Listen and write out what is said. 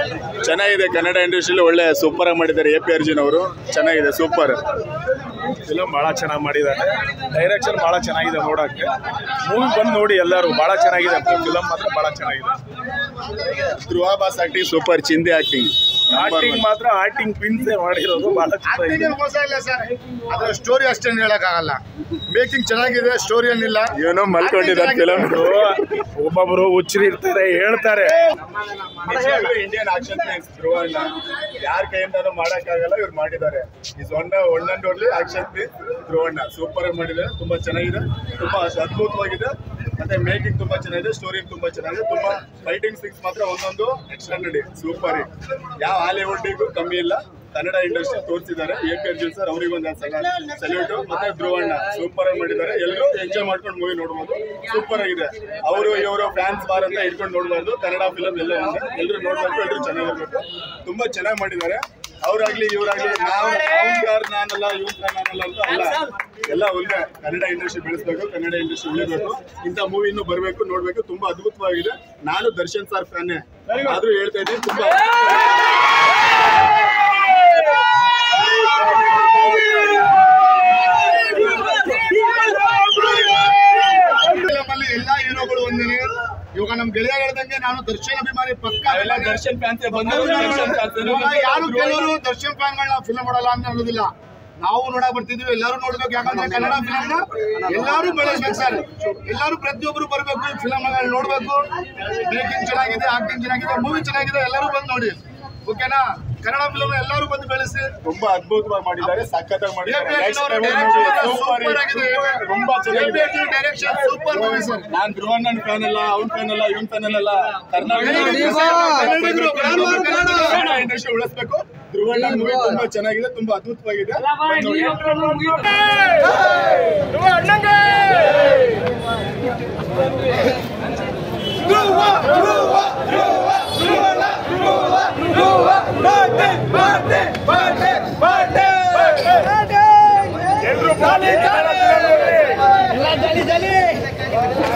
ಚೆನ್ನಾಗಿದೆ ಕನ್ನಡ ಇಂಡಸ್ಟ್ರಿಲಿ ಒಳ್ಳೆ ಸೂಪರ್ ಆಗಿ ಮಾಡಿದ್ದಾರೆ ಎ ಪಿ ಅರ್ಜುನ್ ಅವರು ಚೆನ್ನಾಗಿದೆ ಸೂಪರ್ ಫಿಲಮ್ ಭಾಳ ಚೆನ್ನಾಗಿ ಮಾಡಿದ್ದಾರೆ ಡೈರೆಕ್ಷನ್ ಭಾಳ ಚೆನ್ನಾಗಿದೆ ನೋಡೋಕ್ಕೆ ಮೂವಿ ಬಂದು ನೋಡಿ ಎಲ್ಲರೂ ಭಾಳ ಚೆನ್ನಾಗಿದೆ ಫಿಲಮ್ ಮಾತ್ರ ಭಾಳ ಚೆನ್ನಾಗಿದೆ ಧ್ರುವ ಬಾಸ್ ಆಕ್ಟಿಂಗ್ ಸೂಪರ್ ಚಿಂದಿ ಆಕ್ಟಿಂಗ್ ಆಕ್ಟಿಂಗ್ ಮಾತ್ರ ಆಕ್ಟಿಂಗ್ ಪಿನ್ಸೆ ಮಾಡಿರೋದು ಭಾಳ ಚೆನ್ನಾಗಿದೆ ಮೋಸ ಇಲ್ಲ ಸರ್ ಅದ್ರ ಸ್ಟೋರಿ ಅಷ್ಟೇನು ಹೇಳಕ್ಕಾಗಲ್ಲ ಮೇಕಿಂಗ್ ಚೆನ್ನಾಗಿದೆ ಸ್ಟೋರಿ ಏನಿಲ್ಲ ಇವನು ಮಲ್ಕೊಂಡಿದ್ದಾರೆ ಫಿಲಮ್ ಒಬ್ಬೊಬ್ರು ಹುಚ್ಚರಿ ಇರ್ತಾರೆ ಹೇಳ್ತಾರೆ ಇಂಡಿಯನ್ ಆಕ್ಷನ್ ಪ್ಲೇಸ್ ಧ್ರುವ ಅಣ್ಣ ಯಾರ ಕೈಯಿಂದನೂ ಮಾಡಕ್ಕಾಗಲ್ಲ ಇವ್ರು ಮಾಡಿದ್ದಾರೆ is one one and only action place Dhruva ಅಣ್ಣ ಸೂಪರ್ ಆಗಿ ಮಾಡಿದ್ದಾರೆ ತುಂಬಾ ಚೆನ್ನಾಗಿದೆ ತುಂಬಾ ಅದ್ಭುತವಾಗಿದೆ ಮತ್ತೆ ಮೇಕಿಂಗ್ ತುಂಬಾ ಚೆನ್ನಾಗಿದೆ ಸ್ಟೋರಿ ತುಂಬಾ ಚೆನ್ನಾಗಿದೆ ತುಂಬಾ ಫೈಟಿಂಗ್ ಸಿಕ್ಸ್ ಮಾತ್ರ ಒಂದೊಂದು ಎಕ್ಸ್ಟ್ರಾನಡಿ ಸೂಪರ್ ಯಾವ ಹಾಲಿವುಡ್ಡಿಗೂ ಕಮ್ಮಿ ಇಲ್ಲ ಕನ್ನಡ ಇಂಡಸ್ಟ್ರಿ ತೋರಿಸಿದ್ದಾರೆ ಎ ಪಿ ಅರ್ಜುನ್ ಸರ್ ಅವರಿಗೊಂದು ಸಲ್ಯೂಟ್ ಮತ್ತೆ ಧ್ರುವಣ್ಣ ಸೂಪರ್ ಆಗಿ ಮಾಡಿದ್ದಾರೆ ಎಲ್ಲರೂ ಎಂಜಾಯ್ ಮಾಡ್ಕೊಂಡು ಮೂವಿ ನೋಡ್ಬೋದು ಸೂಪರ್ ಆಗಿದೆ ಅವರು ಇವರು ಫ್ಯಾನ್ಸ್ ಬಾರ್ ಅಂತ ಇಟ್ಕೊಂಡು ನೋಡ್ಬಾರ್ದು ಕನ್ನಡ ಫಿಲಮ್ ಎಲ್ಲ ಒಂದೇ ಎಲ್ಲರೂ ನೋಡ್ಬೇಕು ಎಲ್ಲರೂ ಚೆನ್ನಾಗಿರ್ಬೇಕು ತುಂಬಾ ಚೆನ್ನಾಗಿ ಮಾಡಿದ್ದಾರೆ ಅವ್ರಾಗ್ಲಿ ಇವ್ರಾಗ್ಲಿ ನಾವು ಅವ್ನ್ ಯಾರ್ ನಾನಲ್ಲ ಇವ್ನ್ ನಾನಲ್ಲ ಅಂತ ಅಲ್ಲ ಎಲ್ಲ ಒಂದೇ ಕನ್ನಡ ಇಂಡಸ್ಟ್ರಿ ಬೆಳೆಸ್ಬೇಕು ಕನ್ನಡ ಇಂಡಸ್ಟ್ರಿ ಉಳಿಬೇಕು ಇಂಥ ಮೂವಿ ಇನ್ನೂ ಬರಬೇಕು ನೋಡ್ಬೇಕು ತುಂಬಾ ಅದ್ಭುತವಾಗಿದೆ ನಾನು ದರ್ಶನ್ ಸರ್ ಫ್ಯಾನೇ ಆದ್ರೂ ಹೇಳ್ತಾ ಇದ್ದೀನಿ ತುಂಬಾ ಫಿಲಮ್ ಅಲ್ಲಿ ಎಲ್ಲಾ ಹೀರೋಗಳು ಒಂದೇನೆ ಇವಾಗ ನಮ್ ಗೆಳೆಯ ಹೇಳ್ದಂಗೆ ನಾನು ದರ್ಶನ್ ಅಭಿಮಾನಿ ಪಕ್ಕ ನಾವೆಲ್ಲ ದರ್ಶನ್ ಫ್ಯಾನ್ಸ್ ಬಂದು ದರ್ಶನ್ fans ಇವಾಗ ಯಾರು ಕೆಲವರು ದರ್ಶನ್ ಫ್ಯಾನ್ಗಳನ್ನ ಫಿಲಮ್ ನೋಡಲ್ಲ ಅಂತ ಅನ್ನೋದಿಲ್ಲ ನಾವು ನೋಡಕ್ ಬರ್ತಿದ್ವಿ ಎಲ್ಲರೂ ನೋಡ್ಬೇಕು ಯಾಕಂದ್ರೆ ಕನ್ನಡ ಫಿಲಮ್ ಎಲ್ಲರೂ ಬೆಳೆಸ್ಬೇಕು ಸರ್ ಎಲ್ಲರೂ ಪ್ರತಿಯೊಬ್ಬರು ಬರ್ಬೇಕು ಫಿಲಮ್ ನೋಡ್ಬೇಕು ಮೇಕಿಂಗ್ ಚೆನ್ನಾಗಿದೆ ಆಕ್ಟಿಂಗ್ ಚೆನ್ನಾಗಿದೆ ಮೂವಿ ಚೆನ್ನಾಗಿದೆ ಎಲ್ಲರೂ ಬಂದು ನೋಡಿ ಓಕೆನಾ ಕನ್ನಡ ಫಿಲಮ್ ಎಲ್ಲರೂ ಬಂದು ಬೆಳೆಸಿ ತುಂಬಾ ಅದ್ಭುತವಾಗಿ ಮಾಡಿದ್ದಾರೆ ಸಖತ್ತಾಗಿ ಮಾಡಿದ್ದಾರೆ Next APH level direction movie. Super super ಆಗಿದೆ ತುಂಬಾ ಚೆನ್ನಾಗಿದೆ APH direction super movie sir ನಾನ್ ಧ್ರುವಣ್ಣನ್ ಫ್ಯಾನ್ ಅಲ್ಲ ಅವ್ನ್ ಫ್ಯಾನ್ ಅಲ್ಲ ಇವನ್ ಫ್ಯಾನ್ ಅಲ್ಲ ಕರ್ನಾಟಕ ಕನ್ನಡಿಗರು, ಕನ್ನಡ, ಕನ್ನಡ. ಕನ್ನಡ ಇಂಡಸ್ಟ್ರಿ ಉಳಿಸ್ಬೇಕು ಧ್ರುವಣ್ಣ ಮೂವಿ ತುಂಬಾ ಚೆನ್ನಾಗಿದೆ ತುಂಬಾ ಅದ್ಭುತವಾಗಿದೆ ಬಂದ್ ನೋಡಿ. ಎಲ್ಲರೂ